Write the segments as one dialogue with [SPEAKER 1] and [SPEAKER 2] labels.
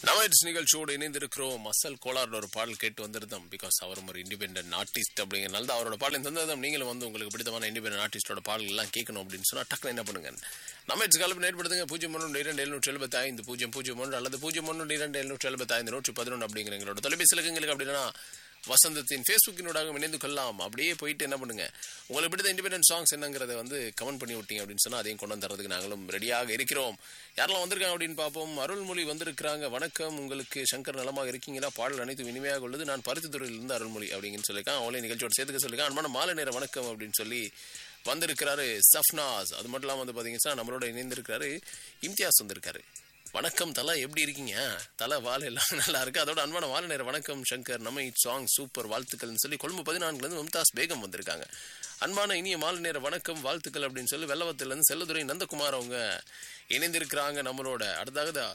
[SPEAKER 1] நவட்ஸ் நிகழ்ச்சியோடு இணைந்திருக்கிறோம் மசல் கோலாரோட ஒரு பாடல் கேட்டு வந்திருந்தோம் பிகாஸ் அவரும் ஒரு இண்டிபெண்டன்ட் ஆர்டிஸ்ட் அப்படிங்கிறனால தான் அவரோட பாடல் தந்ததும் நீங்களும் வந்து உங்களுக்கு பிடித்தமான இண்டிபெண்டன்ட் ஆர்டிஸ்டோட பாடல் எல்லாம் கேட்கணும் அப்படின்னு சொன்னா டக்குனு என்ன பண்ணுங்க நவட்ஸ் கலப்பு ஏற்படுத்துங்க பூஜ்ஜியம் ஒன்று இரண்டு எழுநூற்றி எழுபத்தி ஐந்து பூஜ்ஜியம் பூஜ்ஜியம் ஒன்று அல்லது பூஜ்ஜியம் ஒன்று இரண்டு எழுநூற்றி எழுபத்தி ஐந்து நூற்றி பதினொன்று அப்படிங்கிற எங்களோட தொலைபேசி இலக்கங்களுக்கு அப்படின்னா வசந்தத்தின் ஃபேஸ்புக்கினூடாக இணைந்து கொள்ளலாம் அப்படியே போயிட்டு என்ன பண்ணுங்க உங்களுக்கு பிடித்த இண்டிபெண்டன்ட் சாங்ஸ் என்னங்கிறத வந்து கமெண்ட் பண்ணி விட்டீங்க அப்படின்னு சொன்னா அதையும் கொண்டு வந்து தரதுக்கு நாங்களும் ரெடியாக இருக்கிறோம் யாரெல்லாம் வந்திருக்காங்க அப்படின்னு பார்ப்போம் அருள்மொழி வந்திருக்கிறாங்க வணக்கம் உங்களுக்கு சங்கர் நலமாக இருக்கீங்களா பாடல் அனைத்து இனிமையாக உள்ளது நான் பருத்தித்துறையிலிருந்து அருள்மொழி அப்படின்னு சொல்லியிருக்கேன் அவங்களே நிகழ்ச்சியோட சேர்த்துக்க சொல்லியிருக்கேன் அன்பான மாலை நேர வணக்கம் அப்படின்னு சொல்லி வந்திருக்கிறாரு சஃப்னாஸ் அது மட்டும் இல்லாமல் வந்து பார்த்தீங்கன்னா நம்மளோட இணைந்திருக்கிறாரு இம்தியாஸ் வந்திருக்காரு வணக்கம் தலா எப்படி இருக்கீங்க தலை வால் எல்லாம் நல்லா இருக்கு அதோட அன்பான வாழ நேரம் வணக்கம் சங்கர் நம்ம சாங் சூப்பர் வாழ்த்துக்கள்னு சொல்லி கொழும்பு பதினான்குலேருந்து மும்தாஸ் பேகம் வந்திருக்காங்க அன்பான இனிய மாலை நேர வணக்கம் வாழ்த்துக்கள் அப்படின்னு சொல்லி வெள்ளவத்திலேருந்து செல்லதுரை நந்தகுமார் அவங்க இணைந்திருக்கிறாங்க நம்மளோட அடுத்தாக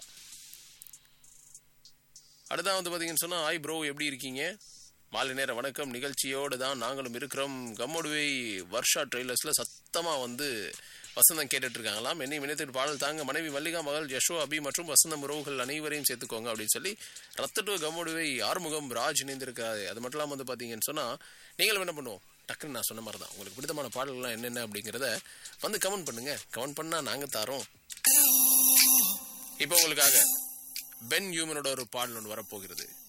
[SPEAKER 1] அடுத்தா வந்து பார்த்தீங்கன்னு சொன்னால் ஆய் ப்ரோ எப்படி இருக்கீங்க மாலை நேர வணக்கம் நிகழ்ச்சியோடு தான் நாங்களும் இருக்கிறோம் கம்மோடுவை வர்ஷா ட்ரெய்லர்ஸில் சத்தமாக வந்து வசந்தம் கேட்டுட்டு இருக்காங்களாம் என்னை இணையத்தின் பாடல் தாங்க மனைவி மல்லிகா மகள் யஷோ அபி மற்றும் வசந்தம் உறவுகள் அனைவரையும் சேர்த்துக்கோங்க அப்படின்னு சொல்லி ரத்தட்டு கம்மோடுவை ஆறுமுகம் ராஜ் இணைந்திருக்காரு அது மட்டும் இல்லாமல் வந்து பார்த்தீங்கன்னு சொன்னால் நீங்களும் என்ன பண்ணுவோம் டக்குன்னு நான் சொன்ன மாதிரி தான் உங்களுக்கு பிடித்தமான பாடல்கள்லாம் என்னென்ன அப்படிங்கிறத வந்து கமெண்ட் பண்ணுங்க கமெண்ட் பண்ணால் நாங்கள் தரோம் இப்போ உங்களுக்காக பென் ஹியூமனோட ஒரு பாடல் ஒன்று வரப்போகிறது